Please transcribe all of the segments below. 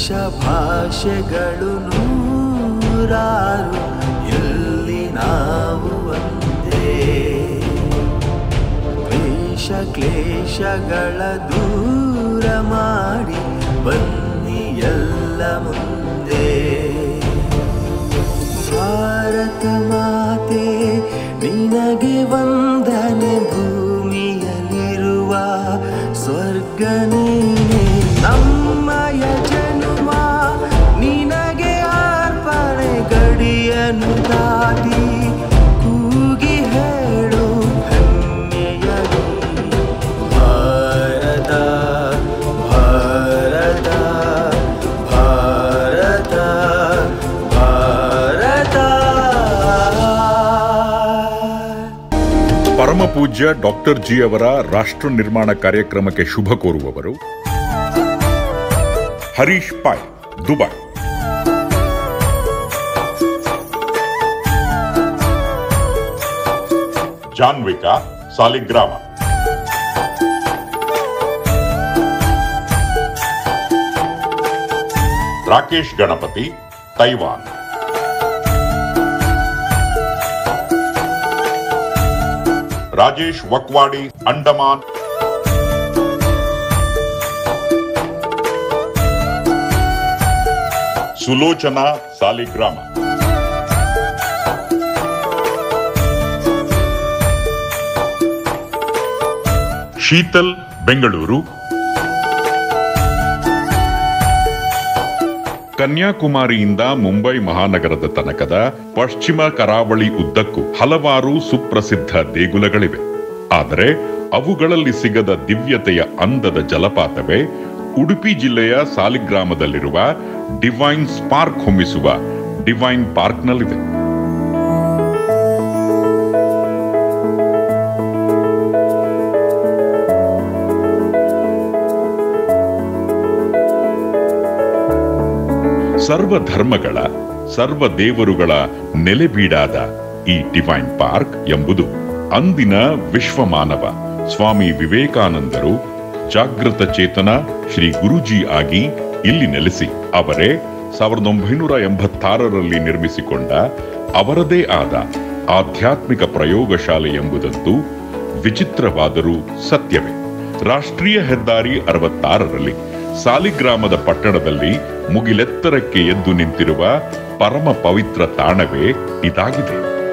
ವೇಷ ಭಾಷೆಗಳು ನೂರಾರು ಎಲ್ಲಿ ನಾವು ಒಂದೇ ವೇಷ ಕ್ಲೇಶಗಳ ದೂರ ಮಾಡಿ ಬನ್ನಿ ಎಲ್ಲ ಮುಂದೆ ಭಾರತ ಮಾತೆ ನಿನಗೆ ವಂದನೆ ಭೂಮಿಯಲ್ಲಿರುವ ಸ್ವರ್ಗ ನೀನೆ ನಮ್ಮಯ ಜನುಮ ನಿನಗೆ ಅರ್ಪಣೆ ಗಡಿಯನ್ನು ದಾಟಿ ಕೂಗಿ ಹೇಳು ಹೆಮ್ಮೆಯಲಿ ಭಾರತ ಭಾರತ ಭಾರತ ಭಾರತ ಪರಮ ಪೂಜ್ಯ ಡಾಕ್ಟರ್ ಜಿ ಅವರ ರಾಷ್ಟ್ರ ನಿರ್ಮಾಣ ಕಾರ್ಯಕ್ರಮಕ್ಕೆ ಶುಭ ಕೋರುವವರು ಹರೀಶ್ ಪಾಯ್ ದುಬೈ ಜಾನ್ವಿಕಾ ಸಾಲಿಗ್ರಾಮ ರಾಕೇಶ್ ಗಣಪತಿ ತೈವಾನ್ ರಾಜೇಶ್ ವಕ್ವಾಡಿ ಅಂಡಮಾನ್ ಸುಲೋಚನಾ ಸಾಲಿಗ್ರಾಮ ಶೀತಲ್ ಬೆಂಗಳೂರು ಕನ್ಯಾಕುಮಾರಿಯಿಂದ ಮುಂಬೈ ಮಹಾನಗರದ ತನಕದ ಪಶ್ಚಿಮ ಕರಾವಳಿ ಉದ್ದಕ್ಕೂ ಹಲವಾರು ಸುಪ್ರಸಿದ್ಧ ದೇಗುಲಗಳಿವೆ ಆದರೆ ಅವುಗಳಲ್ಲಿ ಸಿಗದ ದಿವ್ಯತೆಯ ಅಂದದ ಜಲಪಾತವೇ ಉಡುಪಿ ಜಿಲ್ಲೆಯ ಸಾಲಿಗ್ರಾಮದಲ್ಲಿರುವ ಡಿವೈನ್ ಸ್ಪಾರ್ಕ್ ಹೊಮ್ಮಿಸುವ ಡಿವೈನ್ ಪಾರ್ಕ್ನಲ್ಲಿದೆ ಸರ್ವ ಧರ್ಮಗಳ ಸರ್ವ ದೇವರುಗಳ ನೆಲೆಬೀಡಾದ ಈ ಡಿವೈನ್ ಪಾರ್ಕ್ ಎಂಬುದು ಅಂದಿನ ವಿಶ್ವಮಾನವ ಸ್ವಾಮಿ ವಿವೇಕಾನಂದರು ಜಾಗೃತ ಚೇತನ ಶ್ರೀ ಗುರೂಜಿ ಆಗಿ ಇಲ್ಲಿ ನೆಲೆಸಿ ಅವರೇ ಸಾವಿರದ ಒಂಬೈನೂರ ಎಂಬತ್ತಾರರಲ್ಲಿ ನಿರ್ಮಿಸಿಕೊಂಡ ಅವರದೇ ಆದ ಆಧ್ಯಾತ್ಮಿಕ ಪ್ರಯೋಗಶಾಲೆ ಎಂಬುದಂತೂ ವಿಚಿತ್ರವಾದರೂ ಸತ್ಯವೇ ರಾಷ್ಟ್ರೀಯ ಹೆದ್ದಾರಿ ಅರವತ್ತಾರರಲ್ಲಿ ಸಾಲಿಗ್ರಾಮದ ಪಟ್ಟಣದಲ್ಲಿ ಮುಗಿಲೆತ್ತರಕ್ಕೆ ಎದ್ದು ನಿಂತಿರುವ ಪರಮ ಪವಿತ್ರ ತಾಣವೇ ಇದಾಗಿದೆ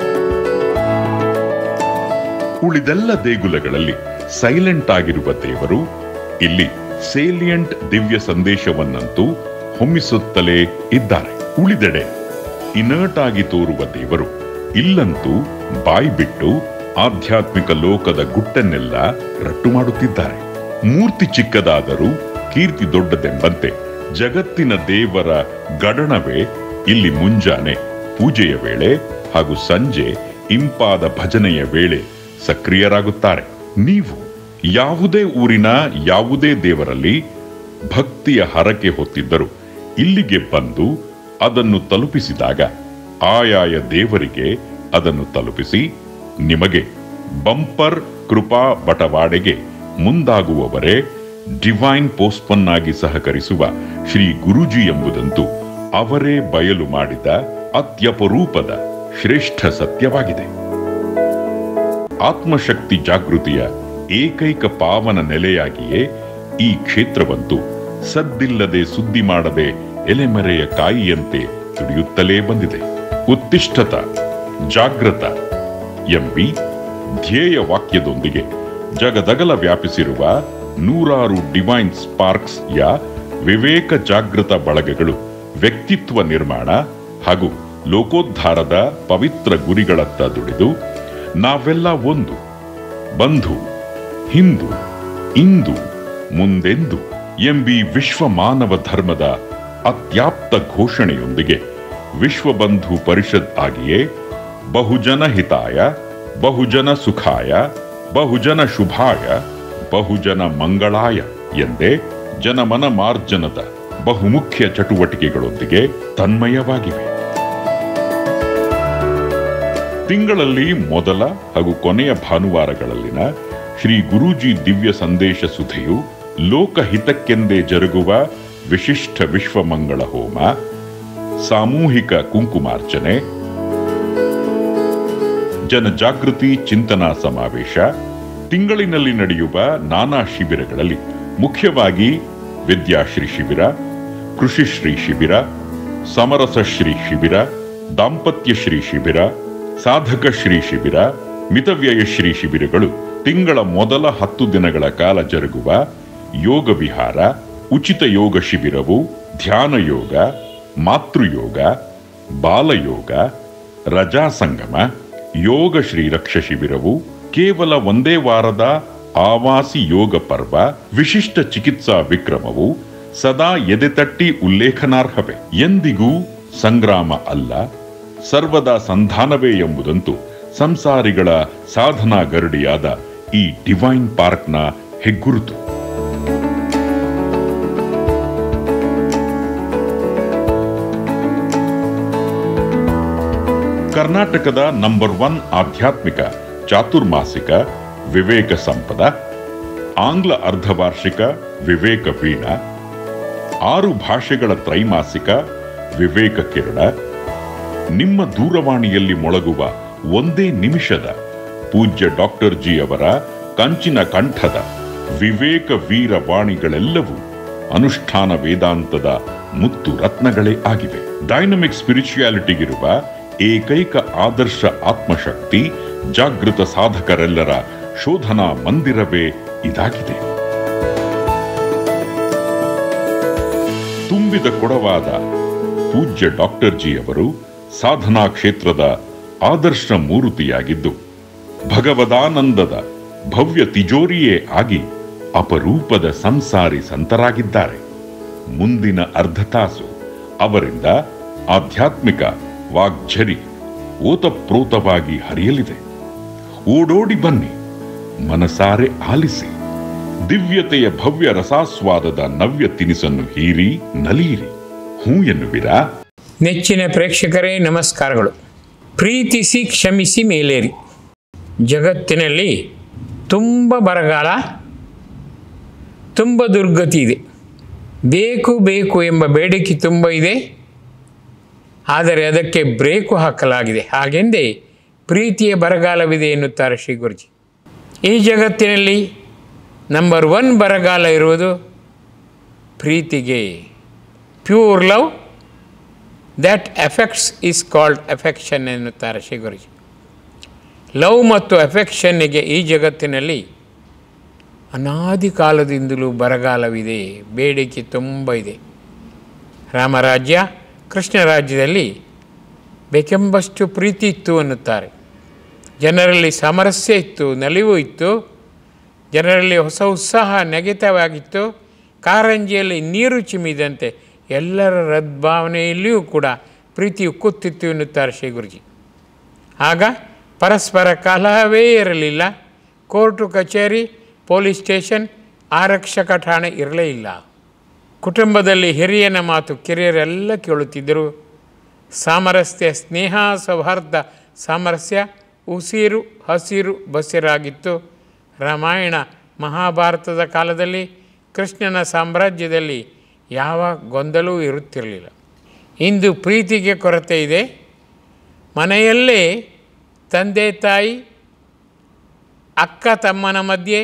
ಉಳಿದೆಲ್ಲ ದೇಗುಲಗಳಲ್ಲಿ ಸೈಲೆಂಟ್ ಆಗಿರುವ ದೇವರು ಇಲ್ಲಿ ಸೇಲಿಯಂಟ್ ದಿವ್ಯ ಸಂದೇಶವನ್ನಂತೂ ಹೊಮ್ಮಿಸುತ್ತಲೇ ಇದ್ದಾರೆ ಉಳಿದೆಡೆ ಇನರ್ಟ್ ಆಗಿ ತೋರುವ ದೇವರು ಇಲ್ಲಂತೂ ಬಾಯಿ ಬಿಟ್ಟು ಆಧ್ಯಾತ್ಮಿಕ ಲೋಕದ ಗುಟ್ಟನ್ನೆಲ್ಲ ರಟ್ಟು ಮಾಡುತ್ತಿದ್ದಾರೆ ಮೂರ್ತಿ ಚಿಕ್ಕದಾದರೂ ಕೀರ್ತಿ ದೊಡ್ಡದೆಂಬಂತೆ ಜಗತ್ತಿನ ದೇವರ ಗಡಣವೇ ಇಲ್ಲಿ ಮುಂಜಾನೆ ಪೂಜೆಯ ವೇಳೆ ಹಾಗೂ ಸಂಜೆ ಇಂಪಾದ ಭಜನೆಯ ವೇಳೆ ಸಕ್ರಿಯರಾಗುತ್ತಾರೆ ನೀವು ಯಾವುದೇ ಊರಿನ ಯಾವುದೇ ದೇವರಲ್ಲಿ ಭಕ್ತಿಯ ಹರಕೆ ಹೊತ್ತಿದ್ದರೂ ಇಲ್ಲಿಗೆ ಬಂದು ಅದನ್ನು ತಲುಪಿಸಿದಾಗ ಆಯಾಯ ದೇವರಿಗೆ ಅದನ್ನು ತಲುಪಿಸಿ ನಿಮಗೆ ಬಂಪರ್ ಕೃಪಾ ಬಟವಾಡೆಗೆ ಮುಂದಾಗುವವರೇ ಡಿವೈನ್ ಪೋಸ್ಟ್ಪನ್ ಆಗಿ ಸಹಕರಿಸುವ ಶ್ರೀ ಗುರೂಜಿ ಎಂಬುದಂತೂ ಅವರೇ ಬಯಲು ಮಾಡಿದ ಅತ್ಯಪರೂಪದ ಶ್ರೇಷ್ಠ ಸತ್ಯವಾಗಿದೆ ಆತ್ಮಶಕ್ತಿ ಜಾಗೃತಿಯ ಏಕೈಕ ಪಾವನ ನೆಲೆಯಾಗಿಯೇ ಈ ಕ್ಷೇತ್ರವಂತೂ ಸದ್ದಿಲ್ಲದೆ ಸುದ್ದಿ ಮಾಡದೆ ಎಲೆಮರೆಯ ಕಾಯಿಯಂತೆ ತುಡಿಯುತ್ತಲೇ ಬಂದಿದೆ ಉತ್ತಿಷ್ಠತ ಜಾಗೃತ ಎಂಬಿ ಧ್ಯೇಯ ವಾಕ್ಯದೊಂದಿಗೆ ಜಗದಗಲ ವ್ಯಾಪಿಸಿರುವ ನೂರಾರು ಡಿವೈನ್ ಸ್ಪಾರ್ಕ್ಸ್ ಯ ವಿವೇಕ ಜಾಗೃತ ಬಳಗಗಳು ವ್ಯಕ್ತಿತ್ವ ನಿರ್ಮಾಣ ಹಾಗೂ ಲೋಕೋದ್ಧಾರದ ಪವಿತ್ರ ಗುರಿಗಳತ್ತ ದುಡಿದು ನಾವೆಲ್ಲ ಒಂದು ಬಂಧು ಹಿಂದೂ ಇಂದು ಮುಂದೆಂದು ಎಂಬಿ ವಿಶ್ವ ಮಾನವ ಧರ್ಮದ ಅತ್ಯಾಪ್ತ ಘೋಷಣೆಯೊಂದಿಗೆ ವಿಶ್ವಬಂಧು ಪರಿಷತ್ ಆಗಿಯೇ ಬಹುಜನ ಹಿತಾಯ ಬಹುಜನ ಸುಖಾಯ ಬಹುಜನ ಶುಭಾಯ ಬಹುಜನ ಮಂಗಳಾಯ ಎಂದೇ ಜನಮನ ಮಾರ್ಜನದ ಬಹುಮುಖ್ಯ ಚಟುವಟಿಕೆಗಳೊಂದಿಗೆ ತನ್ಮಯವಾಗಿವೆ ತಿಂಗಳಲ್ಲಿ ಮೊದಲ ಹಾಗೂ ಕೊನೆಯ ಭಾನುವಾರಗಳಲ್ಲಿನ ಶ್ರೀ ಗುರೂಜಿ ದಿವ್ಯ ಸಂದೇಶ ಸುಧೆಯು ಲೋಕಹಿತಕ್ಕೆಂದೇ ಜರುಗುವ ವಿಶಿಷ್ಟ ವಿಶ್ವಮಂಗಳ ಹೋಮ ಸಾಮೂಹಿಕ ಕುಂಕುಮಾರ್ಚನೆ ಜನಜಾಗೃತಿ ಚಿಂತನಾ ಸಮಾವೇಶ ತಿಂಗಳಿನಲ್ಲಿ ನಡೆಯುವ ನಾನಾ ಶಿಬಿರಗಳಲ್ಲಿ ಮುಖ್ಯವಾಗಿ ವಿದ್ಯಾಶ್ರೀ ಶಿಬಿರ ಕೃಷಿಶ್ರೀ ಶಿಬಿರ ಸಮರಸ ಶ್ರೀ ಶಿಬಿರ ದಾಂಪತ್ಯ ಶ್ರೀ ಶಿಬಿರ ಸಾಧಕ ಶ್ರೀ ಶಿಬಿರ ಮಿತವ್ಯಯ ಶ್ರೀ ಶಿಬಿರಗಳು ತಿಂಗಳ ಮೊದಲ ಹತ್ತು ದಿನಗಳ ಕಾಲ ಜರುಗುವ ಯೋಗ ವಿಹಾರ ಉಚಿತ ಯೋಗ ಶಿಬಿರವು ಧ್ಯಾನ ಯೋಗ ಮಾತೃಯೋಗ ಬಾಲಯೋಗ ರಜಾ ಸಂಗಮ ಯೋಗ ಶ್ರೀರಕ್ಷ ಶಿಬಿರವು ಕೇವಲ ಒಂದೇ ವಾರದ ಆವಾಸಿ ಯೋಗ ಪರ್ವ ವಿಶಿಷ್ಟ ಚಿಕಿತ್ಸಾ ವಿಕ್ರಮವು ಸದಾ ಎದೆತಟ್ಟಿ ಉಲ್ಲೇಖನಾರ್ಹವೇ ಎಂದಿಗೂ ಸಂಗ್ರಾಮ ಅಲ್ಲ ಸರ್ವದಾ ಸಂಧಾನವೇ ಎಂಬುದಂತೂ ಸಂಸಾರಿಗಳ ಸಾಧನಾ ಗರಡಿಯಾದ ಈ ಡಿವೈನ್ ಪಾರ್ಕ್ನ ಹೆಗ್ಗುರುತು ಕರ್ನಾಟಕದ ನಂಬರ್ ಒನ್ ಆಧ್ಯಾತ್ಮಿಕ ಚಾತುರ್ಮಾಸಿಕ ವಿವೇಕ ಸಂಪದ ಆಂಗ್ಲ ಅರ್ಧವಾರ್ಷಿಕ ವಿವೇಕ ವೀಣ ಆರು ಭಾಷೆಗಳ ತ್ರೈಮಾಸಿಕ ವಿವೇಕ ಕಿರಣ ನಿಮ್ಮ ದೂರವಾಣಿಯಲ್ಲಿ ಮೊಳಗುವ ಒಂದೇ ನಿಮಿಷದ ಪೂಜ್ಯ ಡಾಕ್ಟರ್ ಜಿ ಅವರ ಕಂಚಿನ ಕಂಠದ ವಿವೇಕ ವೀರ ವಾಣಿಗಳೆಲ್ಲವೂ ಅನುಷ್ಠಾನ ವೇದಾಂತದ ಮುತ್ತು ರತ್ನಗಳೇ ಆಗಿವೆ ಡೈನಮಿಕ್ ಸ್ಪಿರಿಚುಯಾಲಿಟಿಗಿರುವ ಏಕೈಕ ಆದರ್ಶ ಆತ್ಮಶಕ್ತಿ ಜಾಗೃತ ಸಾಧಕರೆಲ್ಲರ ಶೋಧನಾ ಮಂದಿರವೇ ಇದಾಗಿದೆ ತುಂಬಿದ ಕೊಡವಾದ ಪೂಜ್ಯ ಡಾಕ್ಟರ್ ಜಿ ಅವರು ಸಾಧನಾ ಕ್ಷೇತ್ರದ ಆದರ್ಶ ಮೂರುತಿಯಾಗಿದ್ದು ಭಗವದಾನಂದದ ಭವ್ಯ ತಿಜೋರಿಯೇ ಆಗಿ ಅಪರೂಪದ ಸಂಸಾರಿ ಸಂತರಾಗಿದ್ದಾರೆ ಮುಂದಿನ ಅರ್ಧ ತಾಸು ಅವರಿಂದ ಆಧ್ಯಾತ್ಮಿಕ ವಾಗ್ಝರಿ ಓತಪ್ರೋತವಾಗಿ ಹರಿಯಲಿದೆ ಓಡೋಡಿ ಬನ್ನಿ ಮನಸಾರೆ ಆಲಿಸಿ ದಿವ್ಯತೆಯ ಭವ್ಯ ರಸಾಸ್ವಾದದ ನವ್ಯ ತಿನಿಸನ್ನು ಹೀರಿ ನಲಿಯಿರಿ ಹೂ ಎನ್ನುವಿರಾ ನೆಚ್ಚಿನ ಪ್ರೇಕ್ಷಕರೇ ನಮಸ್ಕಾರಗಳು ಪ್ರೀತಿಸಿ ಕ್ಷಮಿಸಿ ಮೇಲೇರಿ ಜಗತ್ತಿನಲ್ಲಿ ತುಂಬ ಬರಗಾಲ ತುಂಬ ದುರ್ಗತಿ ಇದೆ ಬೇಕು ಬೇಕು ಎಂಬ ಬೇಡಿಕೆ ತುಂಬ ಇದೆ ಆದರೆ ಅದಕ್ಕೆ ಬ್ರೇಕು ಹಾಕಲಾಗಿದೆ ಹಾಗೆಂದೇ ಪ್ರೀತಿಯ ಬರಗಾಲವಿದೆ ಎನ್ನುತ್ತಾರೆ ಶ್ರೀ ಗುರುಜಿ ಈ ಜಗತ್ತಿನಲ್ಲಿ ನಂಬರ್ ಒನ್ ಬರಗಾಲ ಇರುವುದು ಪ್ರೀತಿಗೆ pure love that effects is called affection ಎನ್ನುತ್ತಾರೆ ಶ್ರೀ ಗುರುಜಿ ಲವ್ ಮತ್ತು ಎಫೆಕ್ಷನ್ನಿಗೆ ಈ ಜಗತ್ತಿನಲ್ಲಿ ಅನಾದಿ ಕಾಲದಿಂದಲೂ ಬರಗಾಲವಿದೆ ಬೇಡಿಕೆ ತುಂಬ ಇದೆ ರಾಮರಾಜ್ಯ ಕೃಷ್ಣ ರಾಜ್ಯದಲ್ಲಿ ಬೇಕೆಂಬಷ್ಟು ಪ್ರೀತಿ ಇತ್ತು ಅನ್ನುತ್ತಾರೆ ಜನರಲ್ಲಿ ಸಾಮರಸ್ಯ ಇತ್ತು ನಲಿವು ಇತ್ತು ಜನರಲ್ಲಿ ಹೊಸ ಉತ್ಸಾಹ ನೆಗೆತವಾಗಿತ್ತು ಕಾರಂಜಿಯಲ್ಲಿ ನೀರು ಚಿಮ್ಮಿದಂತೆ ಎಲ್ಲರ ರದ್ಭಾವನೆಯಲ್ಲಿಯೂ ಕೂಡ ಪ್ರೀತಿಯು ಕೂತಿತ್ತು ಎನ್ನುತ್ತಾರೆ ಶ್ರೀ ಗುರುಜಿ ಆಗ ಪರಸ್ಪರ ಕಲಹವೇ ಇರಲಿಲ್ಲ ಕೋರ್ಟು ಕಚೇರಿ ಪೊಲೀಸ್ ಸ್ಟೇಷನ್ ಆರಕ್ಷಕ ಠಾಣೆ ಇರಲೇ ಇಲ್ಲ ಕುಟುಂಬದಲ್ಲಿ ಹಿರಿಯನ ಮಾತು ಕಿರಿಯರೆಲ್ಲ ಕೇಳುತ್ತಿದ್ದರು ಸಾಮರಸ್ಯ ಸ್ನೇಹ ಸೌಹಾರ್ದ ಸಾಮರಸ್ಯ ಉಸಿರು ಹಸಿರು ಬಸಿರಾಗಿತ್ತು ರಾಮಾಯಣ ಮಹಾಭಾರತದ ಕಾಲದಲ್ಲಿ ಕೃಷ್ಣನ ಸಾಮ್ರಾಜ್ಯದಲ್ಲಿ ಯಾವ ಗೊಂದಲವೂ ಇರುತ್ತಿರಲಿಲ್ಲ ಇಂದು ಪ್ರೀತಿಗೆ ಕೊರತೆ ಇದೆ ಮನೆಯಲ್ಲೇ ತಂದೆ ತಾಯಿ ಅಕ್ಕ ತಮ್ಮನ ಮಧ್ಯೆ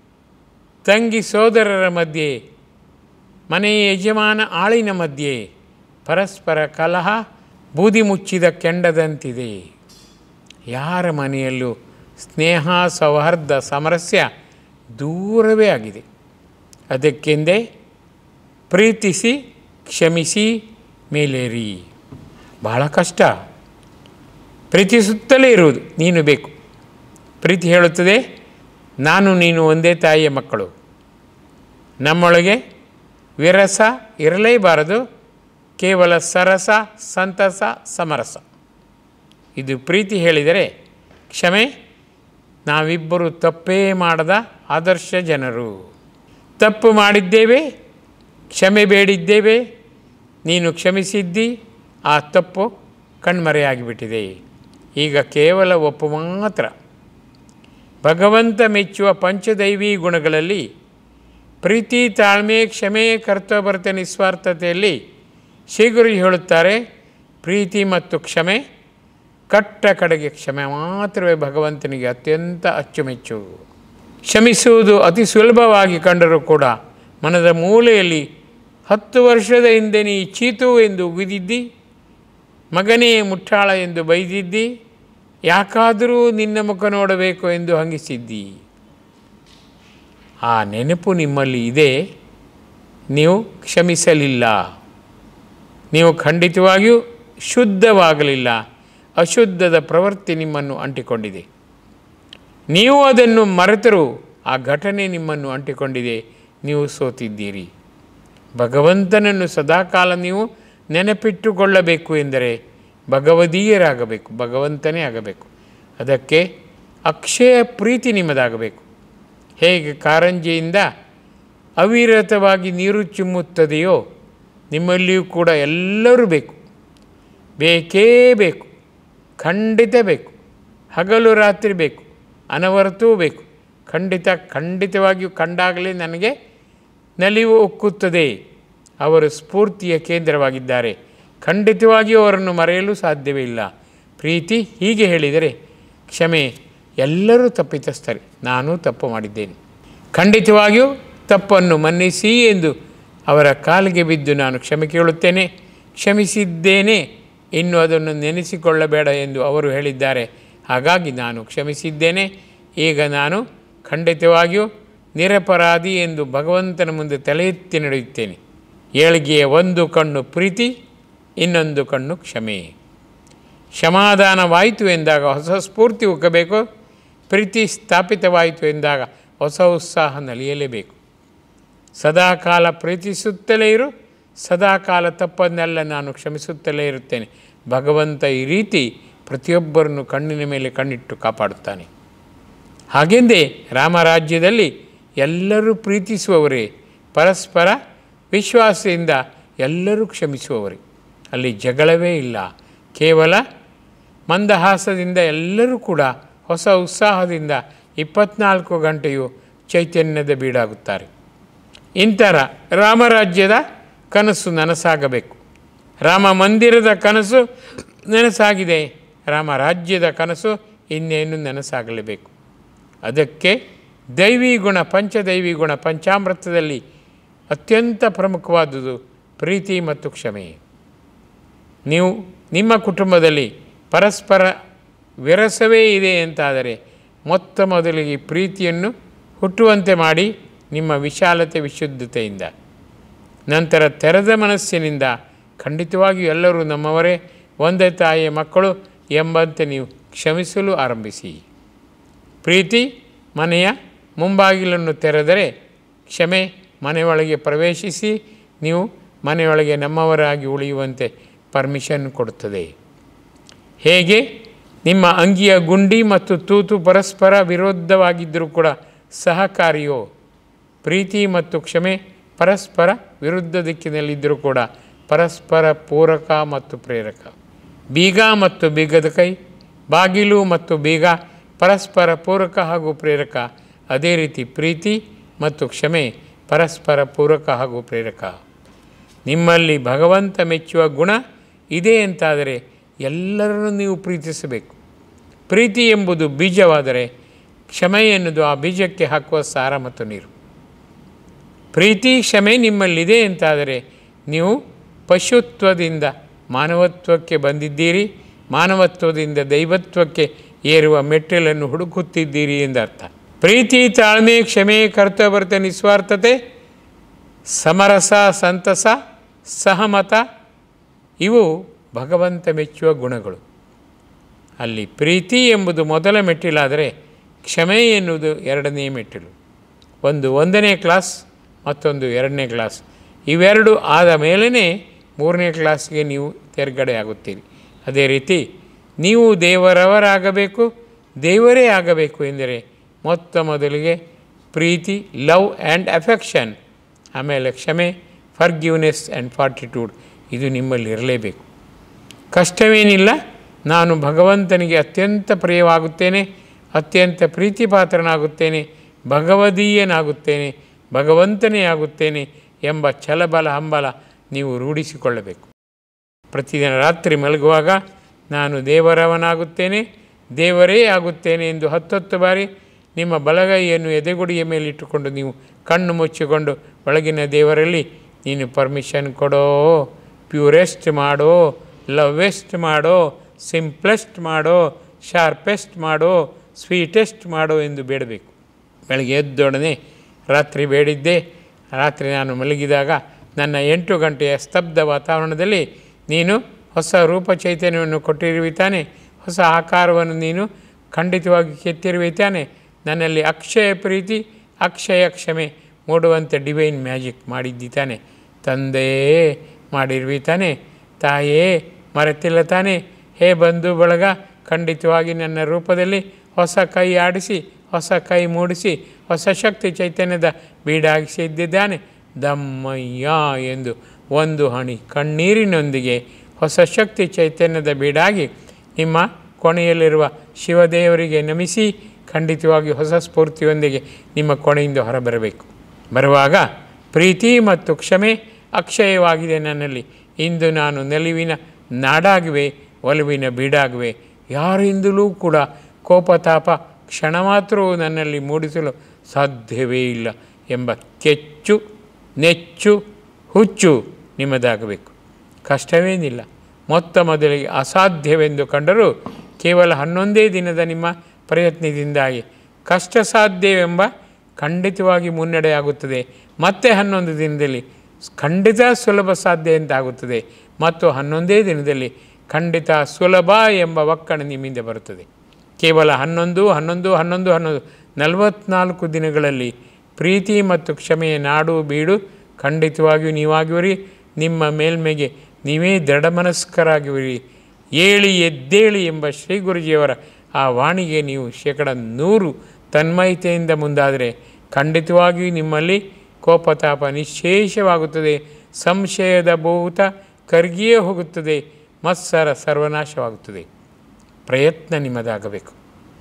ತಂಗಿ ಸೋದರರ ಮಧ್ಯೆ ಮನೆಯ ಯಜಮಾನ ಆಳಿನ ಮಧ್ಯೆ ಪರಸ್ಪರ ಕಲಹ ಬೂದಿ ಮುಚ್ಚಿದ ಕೆಂಡದಂತಿದೆ ಯಾರ ಮನೆಯಲ್ಲೂ ಸ್ನೇಹ ಸೌಹಾರ್ದ ಸಾಮರಸ್ಯ ದೂರವೇ ಆಗಿದೆ ಅದಕ್ಕೆಂದೇ ಪ್ರೀತಿಸಿ ಕ್ಷಮಿಸಿ ಮೇಲೇರಿ ಬಹಳ ಕಷ್ಟ ಪ್ರೀತಿಸುತ್ತಲೇ ಇರುವುದು ನೀನು ಬೇಕು ಪ್ರೀತಿ ಹೇಳುತ್ತದೆ ನಾನು ನೀನು ಒಂದೇ ತಾಯಿಯ ಮಕ್ಕಳು ನಮ್ಮೊಳಗೆ ವಿರಸ ಇರಲೇಬಾರದು ಕೇವಲ ಸರಸ ಸಂತಸ ಸಮರಸ ಇದು ಪ್ರೀತಿ ಹೇಳಿದರೆ ಕ್ಷಮೆ ನಾವಿಬ್ಬರು ತಪ್ಪೇ ಮಾಡದ ಆದರ್ಶ ಜನರು ತಪ್ಪು ಮಾಡಿದ್ದೇವೆ ಕ್ಷಮೆ ಬೇಡಿದ್ದೇವೆ ನೀನು ಕ್ಷಮಿಸಿದ್ದಿ ಆ ತಪ್ಪು ಕಣ್ಮರೆಯಾಗಿಬಿಟ್ಟಿದೆ ಈಗ ಕೇವಲ ಒಪ್ಪು ಮಾತ್ರ ಭಗವಂತ ಮೆಚ್ಚುವ ಪಂಚದೈವಿ ಗುಣಗಳಲ್ಲಿ ಪ್ರೀತಿ ತಾಳ್ಮೆ ಕ್ಷಮೆ ಕರ್ತವ್ಯಭರತೆ ನಿಸ್ವಾರ್ಥತೆಯಲ್ಲಿ ಶ್ರೀಗುರು ಹೇಳುತ್ತಾರೆ ಪ್ರೀತಿ ಮತ್ತು ಕ್ಷಮೆ ಕಟ್ಟ ಕಡೆಗೆ ಕ್ಷಮೆ ಮಾತ್ರವೇ ಭಗವಂತನಿಗೆ ಅತ್ಯಂತ ಅಚ್ಚುಮೆಚ್ಚು ಕ್ಷಮಿಸುವುದು ಅತಿ ಸುಲಭವಾಗಿ ಕಂಡರೂ ಕೂಡ ಮನದ ಮೂಲೆಯಲ್ಲಿ ಹತ್ತು ವರ್ಷದ ಹಿಂದೆ ನೀ ಚೀತು ಎಂದು ಉಗಿದಿದ್ದಿ ಮಗನೇ ಮುಟ್ಟಾಳ ಎಂದು ಬೈದಿದ್ದಿ ಯಾಕಾದರೂ ನಿನ್ನ ಮುಖ ನೋಡಬೇಕು ಎಂದು ಹಂಗಿಸಿದ್ದಿ ಆ ನೆನಪು ನಿಮ್ಮಲ್ಲಿ ಇದೆ ನೀವು ಕ್ಷಮಿಸಲಿಲ್ಲ ನೀವು ಖಂಡಿತವಾಗಿಯೂ ಶುದ್ಧವಾಗಲಿಲ್ಲ ಅಶುದ್ಧದ ಪ್ರವೃತ್ತಿ ನಿಮ್ಮನ್ನು ಅಂಟಿಕೊಂಡಿದೆ ನೀವು ಅದನ್ನು ಮರೆತರೂ ಆ ಘಟನೆ ನಿಮ್ಮನ್ನು ಅಂಟಿಕೊಂಡಿದೆ ನೀವು ಸೋತಿದ್ದೀರಿ ಭಗವಂತನನ್ನು ಸದಾಕಾಲ ನೀವು ನೆನಪಿಟ್ಟುಕೊಳ್ಳಬೇಕು ಎಂದರೆ ಭಗವದೀಯರಾಗಬೇಕು ಭಗವಂತನೇ ಆಗಬೇಕು ಅದಕ್ಕೆ ಅಕ್ಷಯ ಪ್ರೀತಿ ನಿಮ್ಮದಾಗಬೇಕು ಹೇಗೆ ಕಾರಂಜಿಯಿಂದ ಅವಿರತವಾಗಿ ನೀರು ಚಿಮ್ಮುತ್ತದೆಯೋ ನಿಮ್ಮಲ್ಲಿಯೂ ಕೂಡ ಎಲ್ಲರೂ ಬೇಕು ಬೇಕೇ ಬೇಕು ಖಂಡಿತ ಬೇಕು ಹಗಲು ರಾತ್ರಿ ಬೇಕು ಅನವರತೂ ಬೇಕು ಖಂಡಿತ ಖಂಡಿತವಾಗಿಯೂ ಕಂಡಾಗಲೇ ನನಗೆ ನಲಿವು ಉಕ್ಕುತ್ತದೆ ಅವರು ಸ್ಫೂರ್ತಿಯ ಕೇಂದ್ರವಾಗಿದ್ದಾರೆ ಖಂಡಿತವಾಗಿಯೂ ಅವರನ್ನು ಮರೆಯಲು ಸಾಧ್ಯವೇ ಇಲ್ಲ ಪ್ರೀತಿ ಹೀಗೆ ಹೇಳಿದರೆ ಕ್ಷಮೆ ಎಲ್ಲರೂ ತಪ್ಪಿತಸ್ಥರೆ ನಾನು ತಪ್ಪು ಮಾಡಿದ್ದೇನೆ ಖಂಡಿತವಾಗಿಯೂ ತಪ್ಪನ್ನು ಮನ್ನಿಸಿ ಎಂದು ಅವರ ಕಾಲಿಗೆ ಬಿದ್ದು ನಾನು ಕ್ಷಮೆ ಕೇಳುತ್ತೇನೆ ಕ್ಷಮಿಸಿದ್ದೇನೆ ಇನ್ನು ಅದನ್ನು ನೆನೆಸಿಕೊಳ್ಳಬೇಡ ಎಂದು ಅವರು ಹೇಳಿದ್ದಾರೆ ಹಾಗಾಗಿ ನಾನು ಕ್ಷಮಿಸಿದ್ದೇನೆ ಈಗ ನಾನು ಖಂಡಿತವಾಗಿಯೂ ನಿರಪರಾಧಿ ಎಂದು ಭಗವಂತನ ಮುಂದೆ ತಲೆ ಎತ್ತಿ ನಡೆಯುತ್ತೇನೆ ಏಳಿಗೆಯ ಒಂದು ಕಣ್ಣು ಪ್ರೀತಿ ಇನ್ನೊಂದು ಕಣ್ಣು ಕ್ಷಮೆ ಕ್ಷಮಾದಾನವಾಯಿತು ಎಂದಾಗ ಹೊಸ ಸ್ಫೂರ್ತಿ ಉಕ್ಕಬೇಕು ಪ್ರೀತಿ ಸ್ಥಾಪಿತವಾಯಿತು ಎಂದಾಗ ಹೊಸ ಉತ್ಸಾಹ ನಲಿಯಲೇಬೇಕು ಸದಾಕಾಲ ಪ್ರೀತಿಸುತ್ತಲೇ ಇರು ಸದಾಕಾಲ ತಪ್ಪನ್ನೆಲ್ಲ ನಾನು ಕ್ಷಮಿಸುತ್ತಲೇ ಇರುತ್ತೇನೆ ಭಗವಂತ ಈ ರೀತಿ ಪ್ರತಿಯೊಬ್ಬರನ್ನು ಕಣ್ಣಿನ ಮೇಲೆ ಕಣ್ಣಿಟ್ಟು ಕಾಪಾಡುತ್ತಾನೆ ಹಾಗೆಂದೇ ರಾಮರಾಜ್ಯದಲ್ಲಿ ಎಲ್ಲರೂ ಪ್ರೀತಿಸುವವರೇ ಪರಸ್ಪರ ವಿಶ್ವಾಸದಿಂದ ಎಲ್ಲರೂ ಕ್ಷಮಿಸುವವರೇ ಅಲ್ಲಿ ಜಗಳವೇ ಇಲ್ಲ ಕೇವಲ ಮಂದಹಾಸದಿಂದ ಎಲ್ಲರೂ ಕೂಡ ಹೊಸ ಉತ್ಸಾಹದಿಂದ ಇಪ್ಪತ್ನಾಲ್ಕು ಗಂಟೆಯು ಚೈತನ್ಯದ ಬೀಡಾಗುತ್ತಾರೆ ಇಂಥರ ರಾಮರಾಜ್ಯದ ಕನಸು ನನಸಾಗಬೇಕು ರಾಮ ಮಂದಿರದ ಕನಸು ನನಸಾಗಿದೆ ರಾಮ ರಾಜ್ಯದ ಕನಸು ಇನ್ನೇನು ನನಸಾಗಲೇಬೇಕು ಅದಕ್ಕೆ ದೈವಿ ಗುಣ ಪಂಚದೈವಿ ಗುಣ ಪಂಚಾಮೃತದಲ್ಲಿ ಅತ್ಯಂತ ಪ್ರಮುಖವಾದುದು ಪ್ರೀತಿ ಮತ್ತು ಕ್ಷಮೆ ನೀವು ನಿಮ್ಮ ಕುಟುಂಬದಲ್ಲಿ ಪರಸ್ಪರ ವಿರಸವೇ ಇದೆ ಅಂತಾದರೆ ಮೊತ್ತ ಮೊದಲಿಗೆ ಪ್ರೀತಿಯನ್ನು ಹುಟ್ಟುವಂತೆ ಮಾಡಿ ನಿಮ್ಮ ವಿಶಾಲತೆ ವಿಶುದ್ಧತೆಯಿಂದ ನಂತರ ತೆರೆದ ಮನಸ್ಸಿನಿಂದ ಖಂಡಿತವಾಗಿಯೂ ಎಲ್ಲರೂ ನಮ್ಮವರೇ ಒಂದೇ ತಾಯಿಯ ಮಕ್ಕಳು ಎಂಬಂತೆ ನೀವು ಕ್ಷಮಿಸಲು ಆರಂಭಿಸಿ ಪ್ರೀತಿ ಮನೆಯ ಮುಂಬಾಗಿಲನ್ನು ತೆರೆದರೆ ಕ್ಷಮೆ ಮನೆಯೊಳಗೆ ಪ್ರವೇಶಿಸಿ ನೀವು ಮನೆಯೊಳಗೆ ನಮ್ಮವರಾಗಿ ಉಳಿಯುವಂತೆ ಪರ್ಮಿಷನ್ ಕೊಡುತ್ತದೆ ಹೇಗೆ ನಿಮ್ಮ ಅಂಗಿಯ ಗುಂಡಿ ಮತ್ತು ತೂತು ಪರಸ್ಪರ ವಿರುದ್ಧವಾಗಿದ್ದರೂ ಕೂಡ ಸಹಕಾರಿಯೋ ಪ್ರೀತಿ ಮತ್ತು ಕ್ಷಮೆ ಪರಸ್ಪರ ವಿರುದ್ಧ ದಿಕ್ಕಿನಲ್ಲಿದ್ದರೂ ಕೂಡ ಪರಸ್ಪರ ಪೂರಕ ಮತ್ತು ಪ್ರೇರಕ ಬೀಗ ಮತ್ತು ಬೀಗದ ಕೈ ಬಾಗಿಲು ಮತ್ತು ಬೀಗ ಪರಸ್ಪರ ಪೂರಕ ಹಾಗೂ ಪ್ರೇರಕ ಅದೇ ರೀತಿ ಪ್ರೀತಿ ಮತ್ತು ಕ್ಷಮೆ ಪರಸ್ಪರ ಪೂರಕ ಹಾಗೂ ಪ್ರೇರಕ ನಿಮ್ಮಲ್ಲಿ ಭಗವಂತ ಮೆಚ್ಚುವ ಗುಣ ಇದೆ ಅಂತಾದರೆ ಎಲ್ಲರನ್ನೂ ನೀವು ಪ್ರೀತಿಸಬೇಕು ಪ್ರೀತಿ ಎಂಬುದು ಬೀಜವಾದರೆ ಕ್ಷಮೆ ಎನ್ನುವುದು ಆ ಬೀಜಕ್ಕೆ ಹಾಕುವ ಸಾರ ಮತ್ತು ನೀರು ಪ್ರೀತಿ ಕ್ಷಮೆ ನಿಮ್ಮಲ್ಲಿದೆ ಅಂತಾದರೆ ನೀವು ಪಶುತ್ವದಿಂದ ಮಾನವತ್ವಕ್ಕೆ ಬಂದಿದ್ದೀರಿ ಮಾನವತ್ವದಿಂದ ದೈವತ್ವಕ್ಕೆ ಏರುವ ಮೆಟ್ಟಿಲನ್ನು ಹುಡುಕುತ್ತಿದ್ದೀರಿ ಎಂದರ್ಥ ಪ್ರೀತಿ ತಾಳ್ಮೆ ಕ್ಷಮೆ ಕರ್ತವ್ಯತೆ ನಿಸ್ವಾರ್ಥತೆ ಸಮರಸ ಸಂತಸ ಸಹಮತ ಇವು ಭಗವಂತ ಮೆಚ್ಚುವ ಗುಣಗಳು ಅಲ್ಲಿ ಪ್ರೀತಿ ಎಂಬುದು ಮೊದಲ ಮೆಟ್ಟಿಲಾದರೆ ಕ್ಷಮೆ ಎನ್ನುವುದು ಎರಡನೇ ಮೆಟ್ಟಿಲು ಒಂದು ಒಂದನೇ ಕ್ಲಾಸ್ ಮತ್ತೊಂದು ಎರಡನೇ ಕ್ಲಾಸ್ ಇವೆರಡು ಆದ ಮೇಲೇ ಮೂರನೇ ಕ್ಲಾಸ್ಗೆ ನೀವು ತೆರ್ಗಡೆ ಆಗುತ್ತೀರಿ ಅದೇ ರೀತಿ ನೀವು ದೇವರವರಾಗಬೇಕು ದೇವರೇ ಆಗಬೇಕು ಎಂದರೆ ಮೊತ್ತ ಮೊದಲಿಗೆ ಪ್ರೀತಿ ಲವ್ ಆ್ಯಂಡ್ ಅಫೆಕ್ಷನ್ ಆಮೇಲೆ ಕ್ಷಮೆ ಫರ್ಗಿವ್ನೆಸ್ ಆ್ಯಂಡ್ ಫಾರ್ಟಿಟ್ಯೂಡ್ ಇದು ನಿಮ್ಮಲ್ಲಿ ಇರಲೇಬೇಕು ಕಷ್ಟವೇನಿಲ್ಲ ನಾನು ಭಗವಂತನಿಗೆ ಅತ್ಯಂತ ಪ್ರಿಯವಾಗುತ್ತೇನೆ ಅತ್ಯಂತ ಪ್ರೀತಿಪಾತ್ರನಾಗುತ್ತೇನೆ ಭಗವದೀಯನಾಗುತ್ತೇನೆ ಭಗವಂತನೇ ಆಗುತ್ತೇನೆ ಎಂಬ ಛಲಬಲ ಹಂಬಲ ನೀವು ರೂಢಿಸಿಕೊಳ್ಳಬೇಕು ಪ್ರತಿದಿನ ರಾತ್ರಿ ಮಲಗುವಾಗ ನಾನು ದೇವರವನಾಗುತ್ತೇನೆ ದೇವರೇ ಆಗುತ್ತೇನೆ ಎಂದು ಹತ್ತೊತ್ತು ಬಾರಿ ನಿಮ್ಮ ಬಲಗೈಯನ್ನು ಎದೆಗುಡಿಯ ಮೇಲಿಟ್ಟುಕೊಂಡು ನೀವು ಕಣ್ಣು ಮುಚ್ಚಿಕೊಂಡು ಒಳಗಿನ ದೇವರಲ್ಲಿ ನೀನು ಪರ್ಮಿಷನ್ ಕೊಡೋ ಪ್ಯೂರೆಸ್ಟ್ ಮಾಡೋ ಲವ್ವೆಸ್ಟ್ ಮಾಡೋ ಸಿಂಪ್ಲೆಸ್ಟ್ ಮಾಡೋ ಶಾರ್ಪೆಸ್ಟ್ ಮಾಡೋ ಸ್ವೀಟೆಸ್ಟ್ ಮಾಡೋ ಎಂದು ಬೇಡಬೇಕು ಬೆಳಗ್ಗೆ ಎದ್ದೊಡನೆ ರಾತ್ರಿ ಬೇಡಿದ್ದೆ ರಾತ್ರಿ ನಾನು ಮಲಗಿದಾಗ ನನ್ನ ಎಂಟು ಗಂಟೆಯ ಸ್ತಬ್ಧ ವಾತಾವರಣದಲ್ಲಿ ನೀನು ಹೊಸ ರೂಪ ಚೈತನ್ಯವನ್ನು ಕೊಟ್ಟಿರುವಿ ತಾನೆ ಹೊಸ ಆಕಾರವನ್ನು ನೀನು ಖಂಡಿತವಾಗಿ ಕೆತ್ತಿರುವೆ ತಾನೆ ನನ್ನಲ್ಲಿ ಅಕ್ಷಯ ಪ್ರೀತಿ ಅಕ್ಷಯ ಕ್ಷಮೆ ಮೂಡುವಂತೆ ಡಿವೈನ್ ಮ್ಯಾಜಿಕ್ ಮಾಡಿದ್ದಿ ತಾನೆ ತಂದೆಯೇ ಮಾಡಿರುವಿ ತಾನೆ ತಾಯೇ ಮರೆತಿಲ್ಲ ತಾನೆ ಹೇ ಬಂಧು ಬಳಗ ಖಂಡಿತವಾಗಿ ನನ್ನ ರೂಪದಲ್ಲಿ ಹೊಸ ಕೈ ಆಡಿಸಿ ಹೊಸ ಕೈ ಮೂಡಿಸಿ ಹೊಸ ಶಕ್ತಿ ಚೈತನ್ಯದ ಬೀಡಾಗಿಸಿದ್ದಾನೆ ದಮ್ಮಯ್ಯ ಎಂದು ಒಂದು ಹಣಿ ಕಣ್ಣೀರಿನೊಂದಿಗೆ ಹೊಸ ಶಕ್ತಿ ಚೈತನ್ಯದ ಬೀಡಾಗಿ ನಿಮ್ಮ ಕೊನೆಯಲ್ಲಿರುವ ಶಿವದೇವರಿಗೆ ನಮಿಸಿ ಖಂಡಿತವಾಗಿ ಹೊಸ ಸ್ಫೂರ್ತಿಯೊಂದಿಗೆ ನಿಮ್ಮ ಕೊನೆಯಿಂದ ಹೊರಬರಬೇಕು ಬರುವಾಗ ಪ್ರೀತಿ ಮತ್ತು ಕ್ಷಮೆ ಅಕ್ಷಯವಾಗಿದೆ ನನ್ನಲ್ಲಿ ಇಂದು ನಾನು ನಲಿವಿನ ನಾಡಾಗುವೆ ಒಲವಿನ ಬೀಡಾಗುವೆ ಯಾರಿಂದಲೂ ಕೂಡ ಕೋಪತಾಪ ಕ್ಷಣ ಮಾತ್ರವೂ ನನ್ನಲ್ಲಿ ಮೂಡಿಸಲು ಸಾಧ್ಯವೇ ಇಲ್ಲ ಎಂಬ ಕೆಚ್ಚು ನೆಚ್ಚು ಹುಚ್ಚು ನಿಮ್ಮದಾಗಬೇಕು ಕಷ್ಟವೇನಿಲ್ಲ ಮೊತ್ತ ಮೊದಲಿಗೆ ಅಸಾಧ್ಯವೆಂದು ಕಂಡರೂ ಕೇವಲ ಹನ್ನೊಂದೇ ದಿನದ ನಿಮ್ಮ ಪ್ರಯತ್ನದಿಂದಾಗಿ ಕಷ್ಟ ಸಾಧ್ಯವೆಂಬ ಖಂಡಿತವಾಗಿ ಮುನ್ನಡೆಯಾಗುತ್ತದೆ ಮತ್ತೆ ಹನ್ನೊಂದು ದಿನದಲ್ಲಿ ಖಂಡಿತ ಸುಲಭ ಸಾಧ್ಯ ಎಂತಾಗುತ್ತದೆ ಮತ್ತು ಹನ್ನೊಂದೇ ದಿನದಲ್ಲಿ ಖಂಡಿತ ಸುಲಭ ಎಂಬ ಒಕ್ಕಣ ನಿಮ್ಮಿಂದ ಬರುತ್ತದೆ ಕೇವಲ ಹನ್ನೊಂದು ಹನ್ನೊಂದು ಹನ್ನೊಂದು ಹನ್ನೊಂದು ನಲವತ್ನಾಲ್ಕು ದಿನಗಳಲ್ಲಿ ಪ್ರೀತಿ ಮತ್ತು ಕ್ಷಮೆಯ ನಾಡು ಬೀಡು ಖಂಡಿತವಾಗಿಯೂ ನೀವಾಗಿರುವಿರಿ ನಿಮ್ಮ ಮೇಲ್ಮೆಗೆ ನೀವೇ ದೃಢಮನಸ್ಕರಾಗಿರುವಿರಿ ಏಳಿ ಎದ್ದೇಳಿ ಎಂಬ ಶ್ರೀ ಗುರುಜಿಯವರ ಆ ವಾಣಿಗೆ ನೀವು ಶೇಕಡ ನೂರು ತನ್ಮಯತೆಯಿಂದ ಮುಂದಾದರೆ ಖಂಡಿತವಾಗಿಯೂ ನಿಮ್ಮಲ್ಲಿ ಕೋಪತಾಪ ನಿಶೇಷವಾಗುತ್ತದೆ ಸಂಶಯದ ಭೂತ ಕರ್ಗಿಯೇ ಹೋಗುತ್ತದೆ ಮತ್ಸರ ಸರ್ವನಾಶವಾಗುತ್ತದೆ ಪ್ರಯತ್ನ ನಿಮ್ಮದಾಗಬೇಕು